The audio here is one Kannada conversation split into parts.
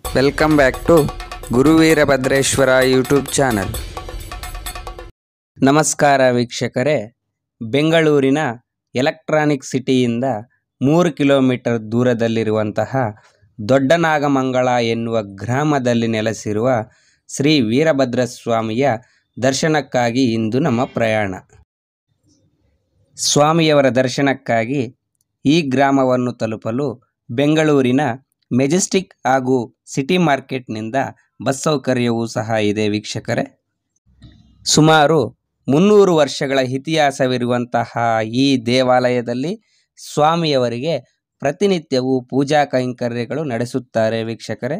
welcome back to Guruveerabhadreshwara YouTube channel ನಮಸ್ಕಾರ ವೀಕ್ಷಕರೇ ಬೆಂಗಳೂರಿನ ಎಲೆಕ್ಟ್ರಾನಿಕ್ ಸಿಟಿಯಿಂದ ಮೂರು ಕಿಲೋಮೀಟರ್ ದೂರದಲ್ಲಿರುವಂತಹ ದೊಡ್ಡನಾಗಮಂಗಳ ಎನ್ನುವ ಗ್ರಾಮದಲ್ಲಿ ನೆಲೆಸಿರುವ ಶ್ರೀ ವೀರಭದ್ರ ಸ್ವಾಮಿಯ ದರ್ಶನಕ್ಕಾಗಿ ಇಂದು ನಮ್ಮ ಪ್ರಯಾಣ ಸ್ವಾಮಿಯವರ ದರ್ಶನಕ್ಕಾಗಿ ಈ ಗ್ರಾಮವನ್ನು ತಲುಪಲು ಬೆಂಗಳೂರಿನ ಮೆಜೆಸ್ಟಿಕ್ ಹಾಗೂ ಸಿಟಿ ಮಾರ್ಕೆಟ್ನಿಂದ ಬಸ್ ಸೌಕರ್ಯವೂ ಸಹ ಇದೆ ವೀಕ್ಷಕರೇ ಸುಮಾರು ಮುನ್ನೂರು ವರ್ಷಗಳ ಇತಿಹಾಸವಿರುವಂತಹ ಈ ದೇವಾಲಯದಲ್ಲಿ ಸ್ವಾಮಿಯವರಿಗೆ ಪ್ರತಿನಿತ್ಯವೂ ಪೂಜಾ ಕೈಂಕರ್ಯಗಳು ನಡೆಸುತ್ತಾರೆ ವೀಕ್ಷಕರೇ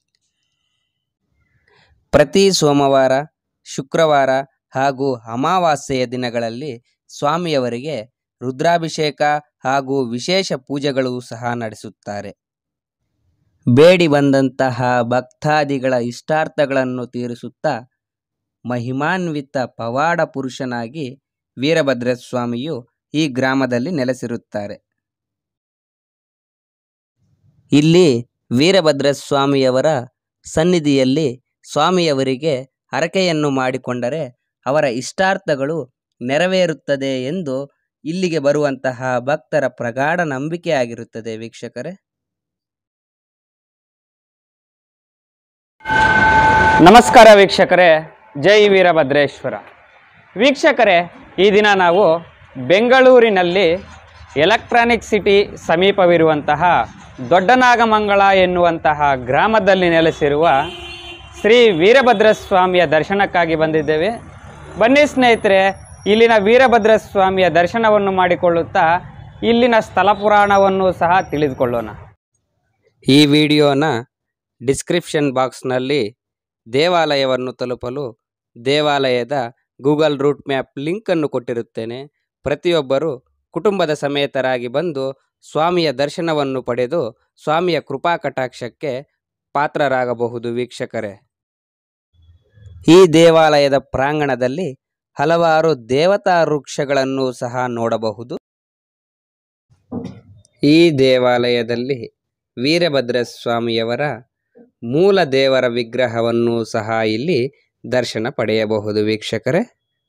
ಪ್ರತಿ ಸೋಮವಾರ ಶುಕ್ರವಾರ ಹಾಗೂ ಅಮಾವಾಸ್ಯೆಯ ದಿನಗಳಲ್ಲಿ ಸ್ವಾಮಿಯವರಿಗೆ ರುದ್ರಾಭಿಷೇಕ ಹಾಗೂ ವಿಶೇಷ ಪೂಜೆಗಳು ಸಹ ನಡೆಸುತ್ತಾರೆ ಬೇಡಿ ಬಂದಂತಹ ಭಕ್ತಾದಿಗಳ ಇಷ್ಟಾರ್ಥಗಳನ್ನು ತೀರಿಸುತ್ತಾ ಮಹಿಮಾನ್ವಿತ ಪವಾಡ ಪುರುಷನಾಗಿ ವೀರಭದ್ರ ಸ್ವಾಮಿಯು ಈ ಗ್ರಾಮದಲ್ಲಿ ನೆಲೆಸಿರುತ್ತಾರೆ ಇಲ್ಲಿ ವೀರಭದ್ರ ಸ್ವಾಮಿಯವರ ಸನ್ನಿಧಿಯಲ್ಲಿ ಸ್ವಾಮಿಯವರಿಗೆ ಹರಕೆಯನ್ನು ಮಾಡಿಕೊಂಡರೆ ಅವರ ಇಷ್ಟಾರ್ಥಗಳು ನೆರವೇರುತ್ತದೆ ಎಂದು ಇಲ್ಲಿಗೆ ಬರುವಂತಹ ಭಕ್ತರ ಪ್ರಗಾಢ ನಂಬಿಕೆ ಆಗಿರುತ್ತದೆ ವೀಕ್ಷಕರೇ ನಮಸ್ಕಾರ ವೀಕ್ಷಕರೇ ಜೈ ವೀರಭದ್ರೇಶ್ವರ ವೀಕ್ಷಕರೇ ಈ ದಿನ ನಾವು ಬೆಂಗಳೂರಿನಲ್ಲಿ ಎಲೆಕ್ಟ್ರಾನಿಕ್ ಸಿಟಿ ಸಮೀಪವಿರುವಂತಹ ದೊಡ್ಡನಾಗಮಂಗಳ ಎನ್ನುವಂತಹ ಗ್ರಾಮದಲ್ಲಿ ನೆಲೆಸಿರುವ ಶ್ರೀ ವೀರಭದ್ರ ಸ್ವಾಮಿಯ ದರ್ಶನಕ್ಕಾಗಿ ಬಂದಿದ್ದೇವೆ ಬನ್ನಿ ಸ್ನೇಹಿತರೆ ಇಲ್ಲಿನ ವೀರಭದ್ರ ಸ್ವಾಮಿಯ ದರ್ಶನವನ್ನು ಮಾಡಿಕೊಳ್ಳುತ್ತಾ ಇಲ್ಲಿನ ಸ್ಥಳ ಪುರಾಣವನ್ನು ಸಹ ತಿಳಿದುಕೊಳ್ಳೋಣ ಈ ವಿಡಿಯೋನ ಡಿಸ್ಕ್ರಿಪ್ಷನ್ ಬಾಕ್ಸ್ನಲ್ಲಿ ದೇವಾಲಯವನ್ನು ತಲುಪಲು ದೇವಾಲಯದ ಗೂಗಲ್ ರೂಟ್ ಮ್ಯಾಪ್ ಲಿಂಕನ್ನು ಕೊಟ್ಟಿರುತ್ತೇನೆ ಪ್ರತಿಯೊಬ್ಬರು ಕುಟುಂಬದ ಸಮೇತರಾಗಿ ಬಂದು ಸ್ವಾಮಿಯ ದರ್ಶನವನ್ನು ಪಡೆದು ಸ್ವಾಮಿಯ ಕೃಪಾ ಕಟಾಕ್ಷಕ್ಕೆ ಪಾತ್ರರಾಗಬಹುದು ವೀಕ್ಷಕರೇ ಈ ದೇವಾಲಯದ ಪ್ರಾಂಗಣದಲ್ಲಿ ಹಲವಾರು ದೇವತಾ ವೃಕ್ಷಗಳನ್ನು ಸಹ ನೋಡಬಹುದು ಈ ದೇವಾಲಯದಲ್ಲಿ ವೀರಭದ್ರ ಸ್ವಾಮಿಯವರ ಮೂಲ ದೇವರ ವಿಗ್ರಹವನ್ನು ಸಹ ಇಲ್ಲಿ ದರ್ಶನ ಪಡೆಯಬಹುದು ವೀಕ್ಷಕರೇ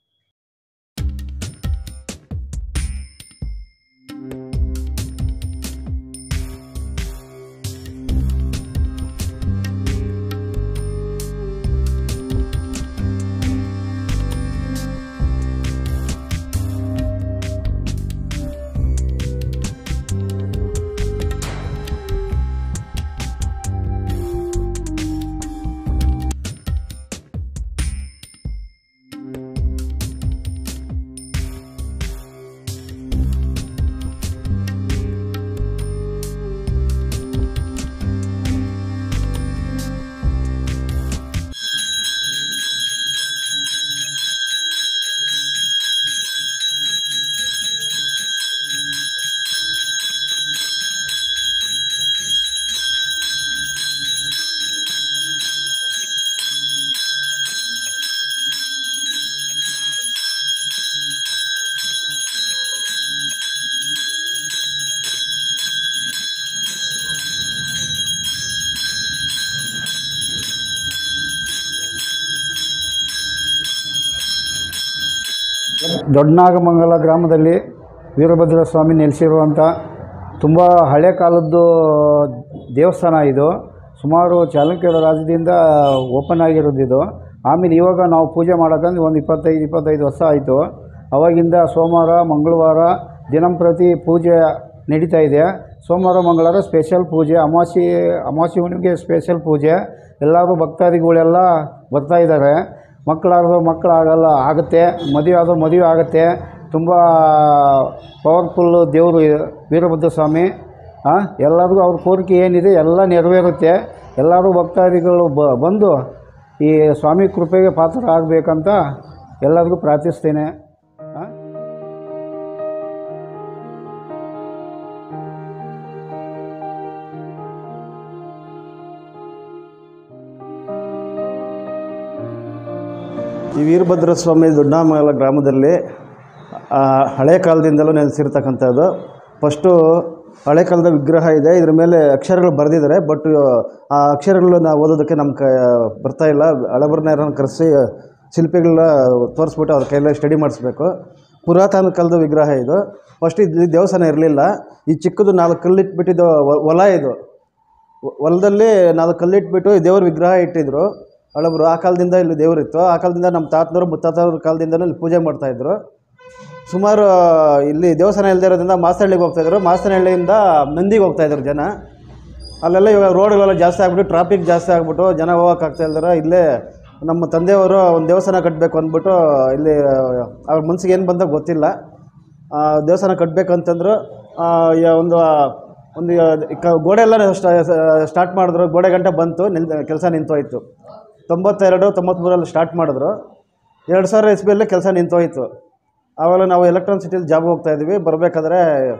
ದೊಡ್ಡನಾಗಮಂಗಲ ಗ್ರಾಮದಲ್ಲಿ ವೀರಭದ್ರ ಸ್ವಾಮಿ ನೆಲೆಸಿರುವಂಥ ತುಂಬ ಹಳೆ ಕಾಲದ್ದು ದೇವಸ್ಥಾನ ಇದು ಸುಮಾರು ಚಾಲುಕ್ಯರ ರಾಜ್ಯದಿಂದ ಓಪನ್ ಆಗಿರೋದು ಇದು ಆಮೇಲೆ ಇವಾಗ ನಾವು ಪೂಜೆ ಮಾಡೋಕ್ಕಂದ್ರೆ ಒಂದು ಇಪ್ಪತ್ತೈದು ಇಪ್ಪತ್ತೈದು ವರ್ಷ ಆಯಿತು ಅವಾಗಿಂದ ಸೋಮವಾರ ಮಂಗಳವಾರ ದಿನಂಪ್ರತಿ ಪೂಜೆ ನಡೀತಾ ಇದೆ ಸೋಮವಾರ ಮಂಗಳವಾರ ಸ್ಪೆಷಲ್ ಪೂಜೆ ಅಮಾವಾಸ್ಯೆ ಅಮಾವಾಸ್ಯೆ ಹುಣ್ಣಿಮೆಗೆ ಸ್ಪೆಷಲ್ ಪೂಜೆ ಎಲ್ಲರೂ ಭಕ್ತಾದಿಗಳೆಲ್ಲ ಬರ್ತಾ ಇದ್ದಾರೆ ಮಕ್ಕಳಾಗೋ ಮಕ್ಕಳಾಗಲ್ಲ ಆಗುತ್ತೆ ಮದುವೆ ಆದೋ ಮದುವೆ ಆಗುತ್ತೆ ತುಂಬ ಪವರ್ಫುಲ್ಲು ದೇವರು ವೀರಭದ್ರ ಸ್ವಾಮಿ ಹಾಂ ಎಲ್ಲರಿಗೂ ಅವ್ರ ಕೋರಿಕೆ ಏನಿದೆ ಎಲ್ಲ ನೆರವೇರುತ್ತೆ ಎಲ್ಲರೂ ಭಕ್ತಾದಿಗಳು ಬ ಬಂದು ಈ ಸ್ವಾಮಿ ಕೃಪೆಗೆ ಪಾತ್ರ ಆಗಬೇಕಂತ ಎಲ್ಲರಿಗೂ ಪ್ರಾರ್ಥಿಸ್ತೇನೆ ಹಾಂ ಈ ವೀರಭದ್ರ ಸ್ವಾಮಿ ದೊಡ್ಡಮಂಗಲ ಗ್ರಾಮದಲ್ಲಿ ಆ, ಹಳೆ ಕಾಲದಿಂದಲೂ ನೆಲೆಸಿರ್ತಕ್ಕಂಥದ್ದು ಫಸ್ಟು ಹಳೆ ಕಾಲದ ವಿಗ್ರಹ ಇದೆ ಇದ್ರ ಮೇಲೆ ಅಕ್ಷರಗಳು ಬರೆದಿದ್ದಾರೆ ಬಟ್ ಆ ಅಕ್ಷರಗಳು ನಾವು ಓದೋದಕ್ಕೆ ನಮ್ಮ ಕ ಬರ್ತಾ ಇಲ್ಲ ಹಳಬರನ್ನ ಯಾರನ್ನ ಕರೆಸಿ ಶಿಲ್ಪಿಗಳನ್ನ ತೋರಿಸ್ಬಿಟ್ಟು ಅವ್ರ ಕೈಯಲ್ಲಿ ಸ್ಟಡಿ ಮಾಡಿಸ್ಬೇಕು ಪುರಾತನ ಕಾಲದ ವಿಗ್ರಹ ಇದು ಫಸ್ಟ್ ಇದು ದೇವಸ್ಥಾನ ಇರಲಿಲ್ಲ ಈ ಚಿಕ್ಕದು ನಾಲ್ಕು ಕಲ್ಲಿಟ್ಬಿಟ್ಟಿದ್ದು ಹೊ- ಹೊಲ ಇದು ಹೊ- ಹೊಲದಲ್ಲಿ ನಾಲ್ಕು ಕಲ್ಲಿಟ್ಬಿಟ್ಟು ಈ ದೇವ್ರ ವಿಗ್ರಹ ಇಟ್ಟಿದ್ರು ಹಳಬರು ಆ ಕಾಲದಿಂದ ಇಲ್ಲಿ ದೇವರಿತ್ತು ಆ ಕಾಲದಿಂದ ನಮ್ಮ ತಾತನವರು ಮುತ್ತಾತವ್ರ ಕಾಲದಿಂದನೂ ಇಲ್ಲಿ ಪೂಜೆ ಮಾಡ್ತಾಯಿದ್ರು ಸುಮಾರು ಇಲ್ಲಿ ದೇವಸ್ಥಾನ ಇಲ್ಲದೆ ಇರೋದ್ರಿಂದ ಮಾಸ್ತಹಳ್ಳಿಗೆ ಹೋಗ್ತಾಯಿದ್ರು ಮಾಸ್ತನಹಳ್ಳಿಯಿಂದ ನಂದಿಗೆ ಹೋಗ್ತಾಯಿದ್ರು ಜನ ಅಲ್ಲೆಲ್ಲ ಇವಾಗ ರೋಡ್ಗಳೆಲ್ಲ ಜಾಸ್ತಿ ಆಗ್ಬಿಟ್ಟು ಟ್ರಾಫಿಕ್ ಜಾಸ್ತಿ ಆಗ್ಬಿಟ್ಟು ಜನ ಹೋಗೋಕ್ಕಾಗ್ತಾ ಇಲ್ದಾರ ಇಲ್ಲೇ ನಮ್ಮ ತಂದೆಯವರು ಒಂದು ದೇವಸ್ಥಾನ ಕಟ್ಟಬೇಕು ಅಂದ್ಬಿಟ್ಟು ಇಲ್ಲಿ ಅವ್ರ ಮನ್ಸಿಗೆ ಏನು ಬಂದಾಗ ಗೊತ್ತಿಲ್ಲ ಆ, ದೇವಸ್ಥಾನ ಕಟ್ಟಬೇಕಂತಂದ್ರು ಒಂದು ಒಂದು ಕ- ಗೋಡೆ ಎಲ್ಲ ಸ್ಟಾರ್ಟ್ ಮಾಡಿದ್ರು ಗೋಡೆ ಗಂಟೆ ಬಂತು ನಿಲ್ ಕೆಲಸ ನಿಂತೋಯ್ತು ತೊಂಬತ್ತೆರಡು ತೊಂಬತ್ತ್ಮೂರಲ್ಲಿ ಸ್ಟಾರ್ಟ್ ಮಾಡಿದ್ರು ಎರಡು ಸಾವಿರ ಇಸ್ವಿಯಲ್ಲೇ ಕೆಲಸ ನಿಂತೋಯ್ತು ಆವಾಗ ನಾವು ಎಲೆಕ್ಟ್ರಾನ್ ಸಿಟಿಲಿ ಜಾಬ್ ಹೋಗ್ತಾ ಇದ್ವಿ ಬರಬೇಕಾದ್ರೆ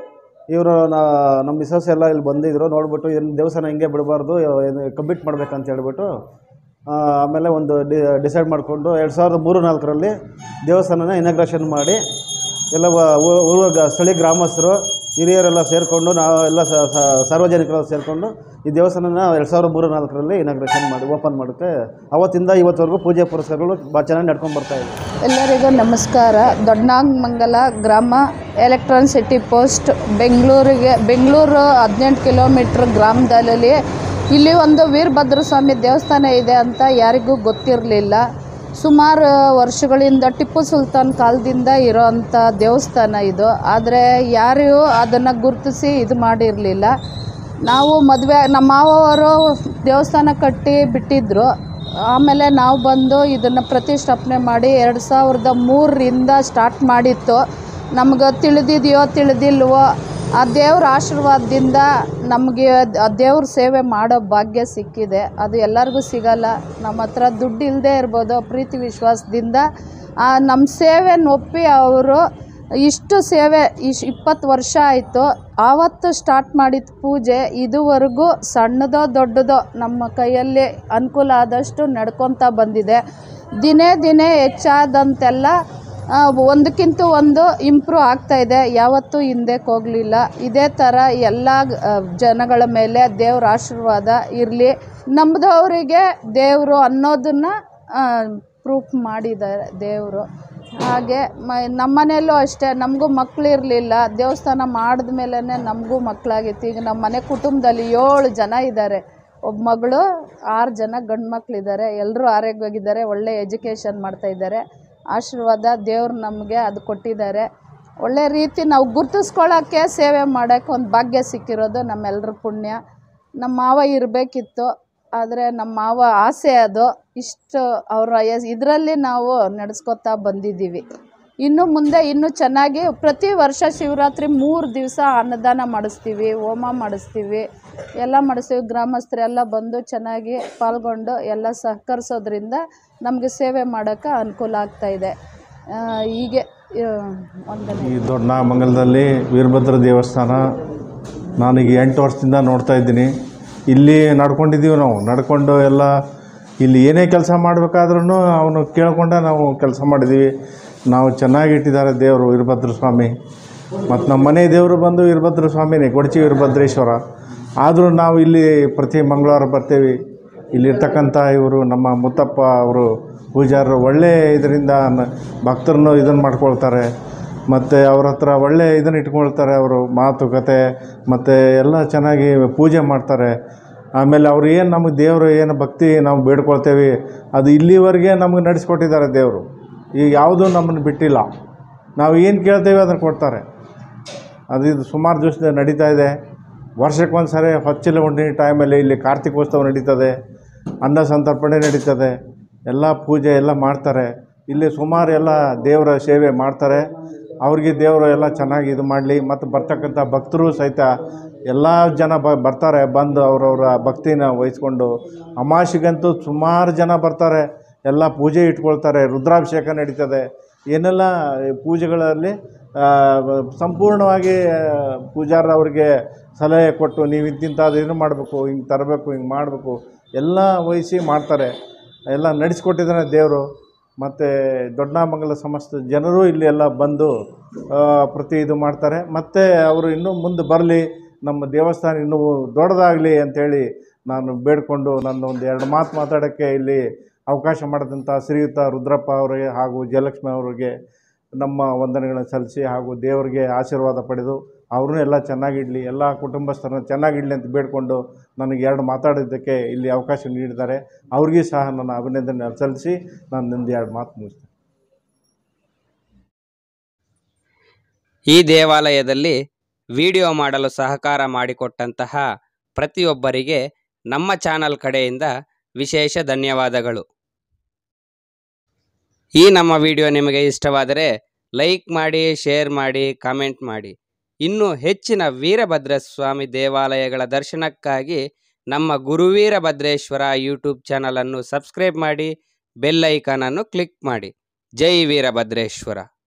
ಇವರು ನಾ ನಮ್ಮ ಮಿಸಸ್ ಎಲ್ಲ ಇಲ್ಲಿ ಬಂದಿದ್ರು ನೋಡ್ಬಿಟ್ಟು ಏನು ದೇವಸ್ಥಾನ ಹಿಂಗೆ ಬಿಡಬಾರ್ದು ಕಂಪ್ಲೀಟ್ ಮಾಡ್ಬೇಕಂತ ಹೇಳ್ಬಿಟ್ಟು ಆ, ಆಮೇಲೆ ಒಂದು ಡಿ ಡಿಸೈಡ್ ಮಾಡಿಕೊಂಡು ಎರಡು ಸಾವಿರದ ಮೂರು ನಾಲ್ಕರಲ್ಲಿ ದೇವಸ್ಥಾನನ ಇನಾಗ್ರೇಷನ್ ಮಾಡಿ ಎಲ್ಲ ವ- ಊ- ಊರ ಗ- ಸ್ಥಳೀಯ ಗ್ರಾಮಸ್ಥರು ಹಿರಿಯರೆಲ್ಲ ಸೇರಿಕೊಂಡು ನಾವು ಎಲ್ಲ ಸ- ಸ- ಸಾರ್ವಜನಿಕರೆಲ್ಲ ಸೇರಿಕೊಂಡು ಈ ದೇವಸ್ಥಾನನ ಎರಡು ಸಾವಿರದ ಮೂರು ನಾಲ್ಕರಲ್ಲಿ ಇನಾಗ್ರೇಷನ್ ಮಾಡಿ ಓಪನ್ ಮಾಡೋಕ್ಕೆ ಅವತ್ತಿಂದ ಇವತ್ತವರೆಗೂ ಪೂಜೆ ಪುರಸ್ಕಾರಗಳು ಭಾಳ ಚೆನ್ನಾಗಿ ನಡ್ಕೊಂಡು ಬರ್ತಾ ಇದೆ ಎಲ್ಲರಿಗೂ ನಮಸ್ಕಾರ ದೊಡ್ಡನಾಗಮಂಗಲ ಗ್ರಾಮ ಎಲೆಕ್ಟ್ರಾನ್ ಸಿಟಿ ಪೋಸ್ಟ್ ಬೆಂಗಳೂರಿಗೆ ಬೆಂಗಳೂರು ಹದಿನೆಂಟು ಕಿಲೋಮೀಟ್ರ್ ಗ್ರಾಮದಲ್ಲಿ ಇಲ್ಲಿ ಒಂದು ವೀರಭದ್ರ ಸ್ವಾಮಿ ದೇವಸ್ಥಾನ ಇದೆ ಅಂತ ಯಾರಿಗೂ ಗೊತ್ತಿರಲಿಲ್ಲ ಸುಮಾರು ವರ್ಷಗಳಿಂದ ಟಿಪ್ಪು ಸುಲ್ತಾನ್ ಕಾಲದಿಂದ ಇರೋವಂಥ ದೇವಸ್ಥಾನ ಇದು ಆದರೆ ಯಾರೂ ಅದನ್ನು ಗುರುತಿಸಿ ಇದು ಮಾಡಿರಲಿಲ್ಲ ನಾವು ಮದುವೆ ನಮ್ಮ ಮಾವವರು ದೇವಸ್ಥಾನ ಕಟ್ಟಿ ಬಿಟ್ಟಿದ್ದರು ಆಮೇಲೆ ನಾವು ಬಂದು ಇದನ್ನು ಪ್ರತಿಷ್ಠಾಪನೆ ಮಾಡಿ ಎರಡು ಸಾವಿರದ ಮೂರರಿಂದ ಸ್ಟಾರ್ಟ್ ಮಾಡಿತ್ತು ನಮ್ಗೆ ತಿಳಿದಿದೆಯೋ ತಿಳಿದಿಲ್ವೋ ಆ ದೇವ್ರ ಆಶೀರ್ವಾದದಿಂದ ನಮಗೆ ಆ ದೇವ್ರ ಸೇವೆ ಮಾಡೋ ಭಾಗ್ಯ ಸಿಕ್ಕಿದೆ ಅದು ಎಲ್ಲರಿಗೂ ಸಿಗಲ್ಲ ನಮ್ಮ ಹತ್ರ ದುಡ್ಡು ಇಲ್ಲದೆ ಇರ್ಬೋದು ಪ್ರೀತಿ ವಿಶ್ವಾಸದಿಂದ ಆ ನಮ್ಮ ಸೇವೆನ ಒಪ್ಪಿ ಅವರು ಇಷ್ಟು ಸೇವೆ ಇಶ್ ಇಪ್ಪತ್ತು ವರ್ಷ ಆಯಿತು ಆವತ್ತು ಸ್ಟಾರ್ಟ್ ಮಾಡಿದ ಪೂಜೆ ಇದುವರೆಗೂ ಸಣ್ಣದೋ ದೊಡ್ಡದೋ ನಮ್ಮ ಕೈಯಲ್ಲಿ ಅನುಕೂಲ ಆದಷ್ಟು ನಡ್ಕೊತಾ ಬಂದಿದೆ ದಿನೇ ದಿನೇ ಹೆಚ್ಚಾದಂತೆಲ್ಲ ಆ, ಒಂದಕ್ಕಿಂತ ಒಂದು ಇಂಪ್ರೂವ್ ಆಗ್ತಾ ಇದೆ ಯಾವತ್ತೂ ಹಿಂದಕ್ಕೆ ಹೋಗಲಿಲ್ಲ ಇದೇ ಥರ ಎಲ್ಲ ಆ, ಜನಗಳ ಮೇಲೆ ದೇವ್ರ ಆಶೀರ್ವಾದ ಇರಲಿ ನಂಬಿದವರಿಗೆ ದೇವರು ಅನ್ನೋದನ್ನು ಪ್ರೂಫ್ ಮಾಡಿದ್ದಾರೆ ದೇವರು ಹಾಗೆ ಮ ನಮ್ಮ ಮನೆಯಲ್ಲೂ ಅಷ್ಟೇ ನಮಗೂ ಮಕ್ಕಳು ಇರಲಿಲ್ಲ ದೇವಸ್ಥಾನ ಮಾಡಿದ ಮೇಲೇ ನಮಗೂ ಮಕ್ಕಳಾಗಿತ್ತು ಈಗ ನಮ್ಮ ಮನೆ ಕುಟುಂಬದಲ್ಲಿ ಏಳು ಜನ ಇದ್ದಾರೆ ಒಬ್ಬ ಮಗಳು ಆರು ಜನ ಗಂಡು ಮಕ್ಕಳಿದ್ದಾರೆ ಎಲ್ಲರೂ ಆರೋಗ್ಯವಾಗಿದ್ದಾರೆ ಒಳ್ಳೆ ಎಜುಕೇಷನ್ ಮಾಡ್ತಾ ಇದ್ದಾರೆ ಆಶೀರ್ವಾದ ದೇವ್ರು ನಮಗೆ ಅದು ಕೊಟ್ಟಿದ್ದಾರೆ ಒಳ್ಳೆ ರೀತಿ ನಾವು ಗುರ್ತಿಸ್ಕೊಳ್ಳೋಕ್ಕೆ ಸೇವೆ ಮಾಡೋಕ್ಕೆ ಒಂದು ಭಾಗ್ಯ ಸಿಕ್ಕಿರೋದು ನಮ್ಮೆಲ್ಲರ ಪುಣ್ಯ ನಮ್ಮ ಮಾವ ಇರಬೇಕಿತ್ತು ಆದರೆ ನಮ್ಮ ಮಾವ ಆಸೆ ಅದು ಇಷ್ಟು ಅವರ ಇದರಲ್ಲಿ ನಾವು ನಡೆಸ್ಕೊತಾ ಬಂದಿದ್ದೀವಿ ಇನ್ನು ಮುಂದೆ ಇನ್ನೂ ಚೆನ್ನಾಗಿ ಪ್ರತಿ ವರ್ಷ ಶಿವರಾತ್ರಿ ಮೂರು ದಿವಸ ಅನ್ನದಾನ ಮಾಡಿಸ್ತೀವಿ ಹೋಮ ಮಾಡಿಸ್ತೀವಿ ಎಲ್ಲ ಮಾಡಿಸ್ತೀವಿ ಗ್ರಾಮಸ್ಥರೆಲ್ಲ ಬಂದು ಚೆನ್ನಾಗಿ ಪಾಲ್ಗೊಂಡು ಎಲ್ಲ ಸಹಕರಿಸೋದ್ರಿಂದ ನಮಗೆ ಸೇವೆ ಮಾಡೋಕ್ಕೆ ಅನುಕೂಲ ಆಗ್ತಾ ಇದೆ ಆ, ಹೀಗೆ ಆ, ವಂದನೆ ಈ ದೊಡ್ಡನಾಗಮಂಗಲದಲ್ಲಿ ವೀರಭದ್ರ ದೇವಸ್ಥಾನ ನಾನೀಗ ಎಂಟು ವರ್ಷದಿಂದ ನೋಡ್ತಾ ಇದ್ದೀನಿ ಇಲ್ಲಿ ನಡ್ಕೊಂಡಿದ್ದೀವಿ ನಾವು ನಡ್ಕೊಂಡು ಎಲ್ಲ ಇಲ್ಲಿ ಏನೇ ಕೆಲಸ ಮಾಡಬೇಕಾದ್ರೂ ಅವನು ಕೇಳ್ಕೊಂಡೆ ನಾವು ಕೆಲಸ ಮಾಡಿದ್ದೀವಿ ನಾವು ಚೆನ್ನಾಗಿ ಇಟ್ಟಿದ್ದಾರೆ ದೇವರು ವೀರಭದ್ರ ಸ್ವಾಮಿ ಮತ್ತು ನಮ್ಮ ಮನೆ ದೇವರು ಬಂದು ವೀರಭದ್ರ ಸ್ವಾಮಿನೇ ಕೊಡಚಿ ವೀರಭದ್ರೇಶ್ವರ ಆದರೂ ನಾವು ಇಲ್ಲಿ ಪ್ರತಿ ಮಂಗಳವಾರ ಬರ್ತೀವಿ ಇಲ್ಲಿರ್ತಕ್ಕಂಥ ಇವರು ನಮ್ಮ ಮುತ್ತಪ್ಪ ಅವರು ಪೂಜಾರರು ಒಳ್ಳೆ ಇದರಿಂದ ಭಕ್ತರನ್ನು ಇದನ್ನು ಮಾಡ್ಕೊಳ್ತಾರೆ ಮತ್ತು ಅವ್ರ ಹತ್ರ ಒಳ್ಳೆ ಇದನ್ನು ಇಟ್ಕೊಳ್ತಾರೆ ಅವರು ಮಾತುಕತೆ ಮತ್ತು ಎಲ್ಲ ಚೆನ್ನಾಗಿ ಪೂಜೆ ಮಾಡ್ತಾರೆ ಆಮೇಲೆ ಅವ್ರು ಏನು ನಮಗೆ ದೇವರು ಏನು ಭಕ್ತಿ ನಾವು ಬೇಡ್ಕೊಳ್ತೇವೆ ಅದು ಇಲ್ಲಿವರೆಗೆ ನಮಗೆ ನಡೆಸ್ಕೊಟ್ಟಿದ್ದಾರೆ ದೇವರು ಈಗ ಯಾವುದೂ ನಮ್ಮನ್ನು ಬಿಟ್ಟಿಲ್ಲ ನಾವು ಏನು ಕೇಳ್ತೇವೆ ಅದನ್ನು ಕೊಡ್ತಾರೆ ಅದು ಇದು ಸುಮಾರು ದಿವಸದಿಂದ ನಡೀತಾ ಇದೆ ವರ್ಷಕ್ಕೊಂದು ಸಾರಿ ಹೊಚ್ಚಿಲ ಹುಣ್ಣಿಮೆ ಟೈಮಲ್ಲಿ ಇಲ್ಲಿ ಕಾರ್ತಿಕೋತ್ಸವ ನಡೀತದೆ ಅನ್ನ ಸಂತರ್ಪಣೆ ನಡೀತದೆ ಎಲ್ಲ ಪೂಜೆ ಎಲ್ಲ ಮಾಡ್ತಾರೆ ಇಲ್ಲಿ ಸುಮಾರು ಎಲ್ಲ ದೇವರ ಸೇವೆ ಮಾಡ್ತಾರೆ ಅವ್ರಿಗೆ ದೇವರು ಎಲ್ಲ ಚೆನ್ನಾಗಿ ಇದು ಮಾಡಲಿ ಮತ್ತು ಬರ್ತಕ್ಕಂಥ ಭಕ್ತರು ಸಹಿತ ಎಲ್ಲ ಜನ ಬ ಬರ್ತಾರೆ ಬಂದು ಅವರವರ ಭಕ್ತಿನ ವಹಿಸ್ಕೊಂಡು ಅಮಾವಾಸ್ಯೆಗಂತೂ ಸುಮಾರು ಜನ ಬರ್ತಾರೆ ಎಲ್ಲ ಪೂಜೆ ಇಟ್ಕೊಳ್ತಾರೆ ರುದ್ರಾಭಿಷೇಕ ನಡೀತದೆ ಏನೆಲ್ಲ ಪೂಜೆಗಳಲ್ಲಿ ಆ, ಸಂಪೂರ್ಣವಾಗಿ ಪೂಜಾರ ಅವ್ರಿಗೆ ಸಲಹೆ ಕೊಟ್ಟು ನೀವು ಇಂತಿಂಥದ್ದು ಏನು ಮಾಡಬೇಕು ಹಿಂಗೆ ತರಬೇಕು ಹಿಂಗೆ ಮಾಡಬೇಕು ಎಲ್ಲ ವಹಿಸಿ ಮಾಡ್ತಾರೆ ಎಲ್ಲ ನಡೆಸ್ಕೊಟ್ಟಿದ್ದಾನೆ ದೇವರು ಮತ್ತು ದೊಡ್ಡನಾಮಂಗಲ ಸಮಸ್ತ ಜನರು ಇಲ್ಲಿ ಎಲ್ಲ ಬಂದು ಆ, ಪ್ರತಿ ಇದು ಮಾಡ್ತಾರೆ ಮತ್ತು ಅವರು ಇನ್ನೂ ಮುಂದೆ ಬರಲಿ ನಮ್ಮ ದೇವಸ್ಥಾನ ಇನ್ನೂ ದೊಡ್ಡದಾಗಲಿ ಅಂತೇಳಿ ನಾನು ಬೇಡಿಕೊಂಡು ನನ್ನ ಒಂದು ಎರಡು ಮಾತು ಮಾತಾಡೋಕ್ಕೆ ಇಲ್ಲಿ ಅವಕಾಶ ಮಾಡಿದಂಥ ಶ್ರೀಯುತ ರುದ್ರಪ್ಪ ಅವರಿಗೆ ಹಾಗೂ ಜಯಲಕ್ಷ್ಮಿ ಅವರಿಗೆ ನಮ್ಮ ವಂದನೆಗಳನ್ನು ಸಲ್ಲಿಸಿ ಹಾಗೂ ದೇವರಿಗೆ ಆಶೀರ್ವಾದ ಪಡೆದು ಅವ್ರನ್ನೂ ಎಲ್ಲ ಚೆನ್ನಾಗಿಡಲಿ ಎಲ್ಲ ಕುಟುಂಬಸ್ಥರನ್ನ ಚೆನ್ನಾಗಿಡಲಿ ಅಂತ ಬೇಡಿಕೊಂಡು ನನಗೆ ಎರಡು ಮಾತಾಡೋದಕ್ಕೆ ಇಲ್ಲಿ ಅವಕಾಶ ನೀಡಿದ್ದಾರೆ ಅವ್ರಿಗೂ ಸಹ ನನ್ನ ಅಭಿನಂದನೆ ಸಲ್ಲಿಸಿ ನಾನು ನಿಂದು ಎರಡು ಮಾತು ಮುಗಿಸ್ತೇನೆ ಈ ದೇವಾಲಯದಲ್ಲಿ ವಿಡಿಯೋ ಮಾಡಲು ಸಹಕಾರ ಮಾಡಿಕೊಟ್ಟಂತಹ ಪ್ರತಿಯೊಬ್ಬರಿಗೆ ನಮ್ಮ ಚಾನಲ್ ಕಡೆಯಿಂದ ವಿಶೇಷ ಧನ್ಯವಾದಗಳು ಈ ನಮ್ಮ ವಿಡಿಯೋ ನಿಮಗೆ ಇಷ್ಟವಾದರೆ ಲೈಕ್ ಮಾಡಿ ಶೇರ್ ಮಾಡಿ ಕಾಮೆಂಟ್ ಮಾಡಿ ಇನ್ನೂ ಹೆಚ್ಚಿನ ವೀರಭದ್ರ ಸ್ವಾಮಿ ದೇವಾಲಯಗಳ ದರ್ಶನಕ್ಕಾಗಿ ನಮ್ಮ ಗುರುವೀರಭದ್ರೇಶ್ವರ ಯೂಟ್ಯೂಬ್ ಚಾನಲನ್ನು ಸಬ್ಸ್ಕ್ರೈಬ್ ಮಾಡಿ ಬೆಲ್ ಐಕಾನನ್ನು ಕ್ಲಿಕ್ ಮಾಡಿ ಜೈ ವೀರಭದ್ರೇಶ್ವರ